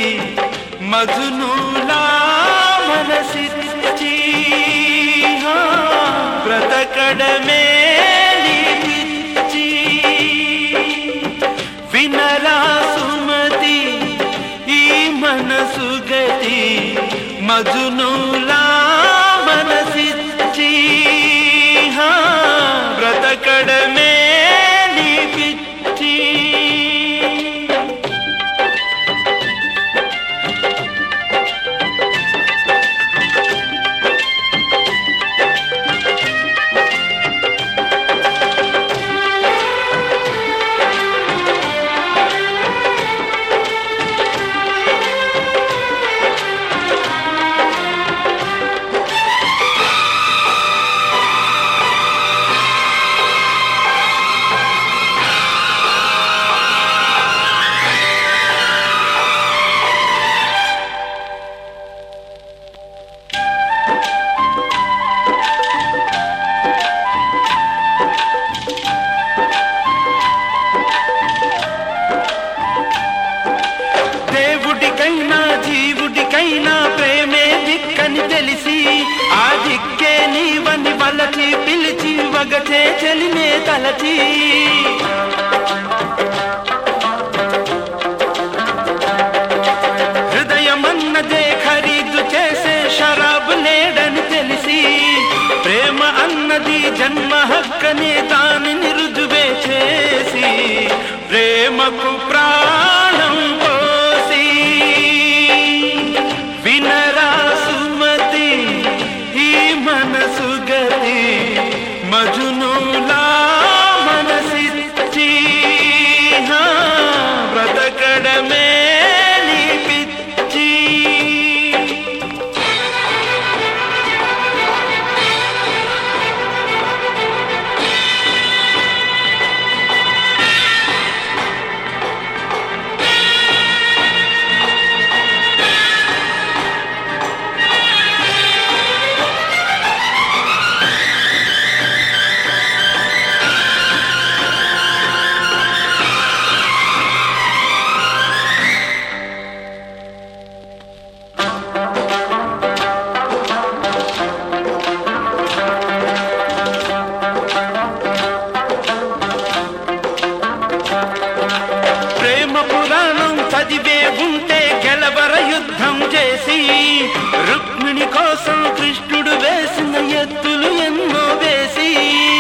మధునులా మనసిచ్చి హా, బ్రతకడమే నీ పిచ్చి వినరా సుమతి ఈ మనసు గతి మధునులా మనసిచ్చి హా, బ్రతకడమే నీ పిచ్చి దేవుడికైనా జీవుడికైనా ప్రేమే దిక్కని తెలిసి ఆ దిక్కే నీవని వలచి పిలిచి వగటే చెలిమే తలచి హృదయమన్నదే ఖరీదు చేసే షరాబు లేడని తెలిసి ప్రేమ అన్నది జన్మ హక్కని దానిని రుజువే చేసి ప్రేమకు ప్రాణం పోసి వినరా సుమతి ఈ మనసు గతి మజునులా మనసిచ్చి హా, బ్రతకడమే నీ పిచ్చి ప్రేమ పురాణం చదివే ఉంటే గెలవర యుద్ధం చేసి రుక్మిణి కోసం కృష్ణుడు వేసిన ఎత్తులు ఎన్నో వేసి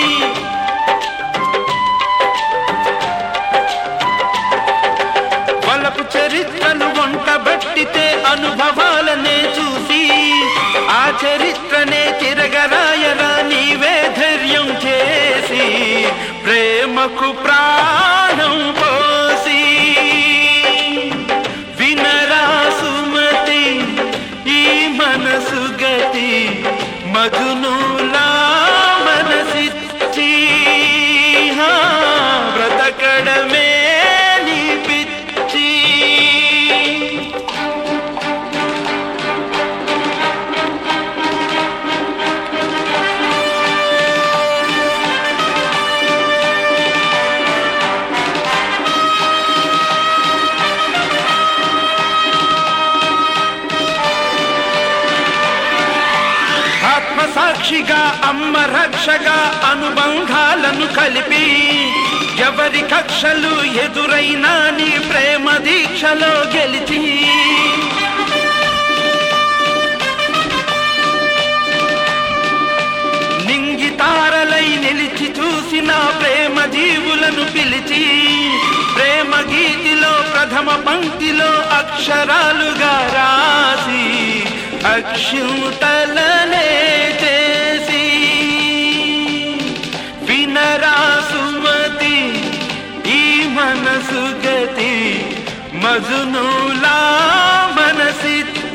వలపు చరిత్రలు వంట బట్టితే అనుభవాలనే చూసి ఆ చరిత్రనే తిరగరాయరా నీవే ధైర్యం చేసి ప్రేమకు ప్రాణం పోసి వినరా సుమతి ఈ మనసు గతి మధునులా మనసిచ్చి హా, బ్రతకడమే నీ పిచ్చి ఆత్మసాక్షిగా అమ్మ రక్షగా అనుబంధాలను కలిపి ఎవరి కక్షలు ఎదురైనా నీ ప్రేమ దీక్షలో గెలిచి నింగి తారలై నిలిచి చూసిన ప్రేమ జీవులను పిలిచి ప్రేమ గీతిలో ప్రథమ పంక్తిలో అక్షరాలుగా రాసి అక్షుతలనే చేసి వినరా సుమతి ఈ మనసు గతి మజునులా మనసిచ్చి